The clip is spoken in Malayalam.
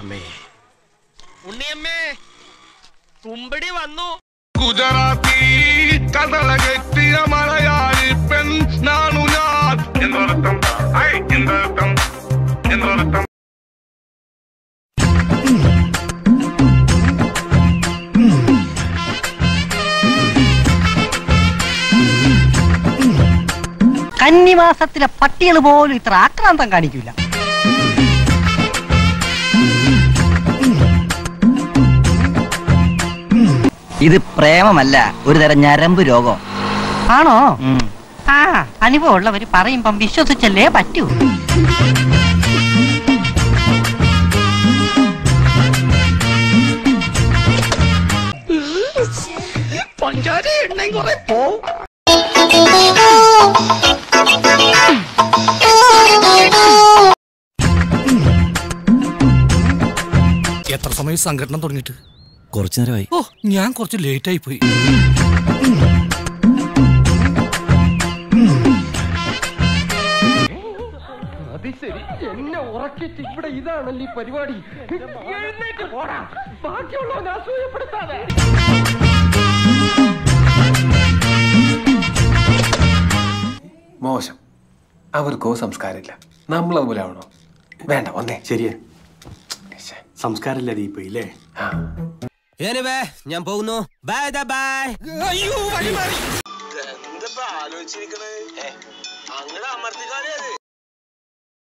അമ്മേ ഉണ്ണിയമ്മേ കുമ്പടി വന്നു ഗുജറാത്തി കടലകെട്ടിയ മലയാളി പെൺ നാണു ഞാൻ എന്നർത്ഥം ഐ എന്നർത്ഥം എന്നർത്ഥം കന്നിമാസത്തിലെ പട്ടികൾ പോലും ഇത്ര ആക്രാന്തം കാണിക്കില്ല ഇത് പ്രേമമല്ല ഒരു തരം ഞരമ്പ് രോഗം ആണോ ആ അനുഭവം ഉള്ളവര് പറയുമ്പം വിശ്വസിച്ചല്ലേ പറ്റൂ പഞ്ചാര എണ്ണയും കുറെ പോവും എത്ര സമയം സംഘടന തുടങ്ങിയിട്ട് കുറച്ചു നേരമായി ഓ ഞാൻ കുറച്ച് ലേറ്റ് ആയി പോയി അത് ശരി എന്നെ ഉറക്കിട്ട് ഇവിടെ ഇതാണല്ലേ ഈ പരിപാടി എഴുന്നേറ്റ് പോടാ ബാക്കിയുള്ളവനെ അസൂയപ്പെടുത്താതെ മോശം അവർക്കോ സംസ്കാരമില്ല നമ്മൾ അതുപോലെ ആവണോ വേണ്ട വന്നേ ശരിയാ സംസ്കാരമില്ല ദീപ ഇല്ലേ ആ ഞാൻ പോകുന്നു ബൈ ബൈ എന്താ ആലോചിച്ചിരിക്കണേ അങ്ങനെ അമർത്തിക്കാളെ